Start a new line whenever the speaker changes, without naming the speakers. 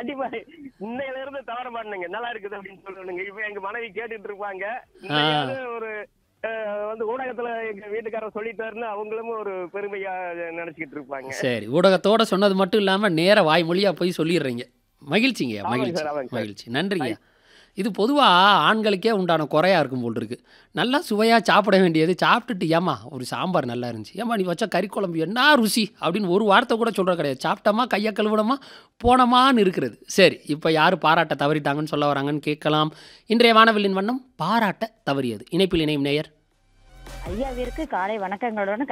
கண்டிப்பா இன்னையில இருந்து தவற மாட்டேங்க நல்லா இருக்குது அப்படின்னு சொல்லணுங்க இப்ப எங்க மனைவி கேட்டுட்டு இருப்பாங்க
ஆ.
இன்னைக்காவது ஒரு அஹ், வந்து ஊடகத்துல எங்க வீட்டுக்காரர் சொல்லிட்டாருன்னு அவங்களும் ஒரு பெருமையா நினைச்சுக்கிட்டு இருப்பாங்க
சரி ஊடகத்தோட சொன்னது மட்டும் இல்லாமல் நேர வாய்மொழியாக போய் சொல்லிடுறீங்க மகிழ்ச்சிங்க
ஆமாங்க
மகிழ்ச்சி
சார், ஆமாங்க சார்.
மகிழ்ச்சி நன்றிங்க இது பொதுவாக ஆண்களுக்கே உண்டான குறையா இருக்கும் போல் இருக்கு நல்லா சுவையாக சாப்பிட வேண்டியது சாப்பிட்டுட்டு ஏமா ஒரு சாம்பார் நல்லா இருந்துச்சு ஏமா நீ வச்ச கறி குழம்பு என்ன ருசி அப்படின்னு ஒரு வார்த்தை கூட சொல்கிற கிடையாது சாப்பிட்டோமா கையை கழுவினோமா போனோமான்னு இருக்கிறது சரி இப்போ யார் பாராட்ட தவறிட்டாங்கன்னு சொல்ல வராங்கன்னு கேட்கலாம் இன்றைய வானவில்லின் வண்ணம் பாராட்ட தவறியது இணைப்பில் இணையும் நேயர்
ஐயாவிற்கு காலை வணக்கங்களுடன்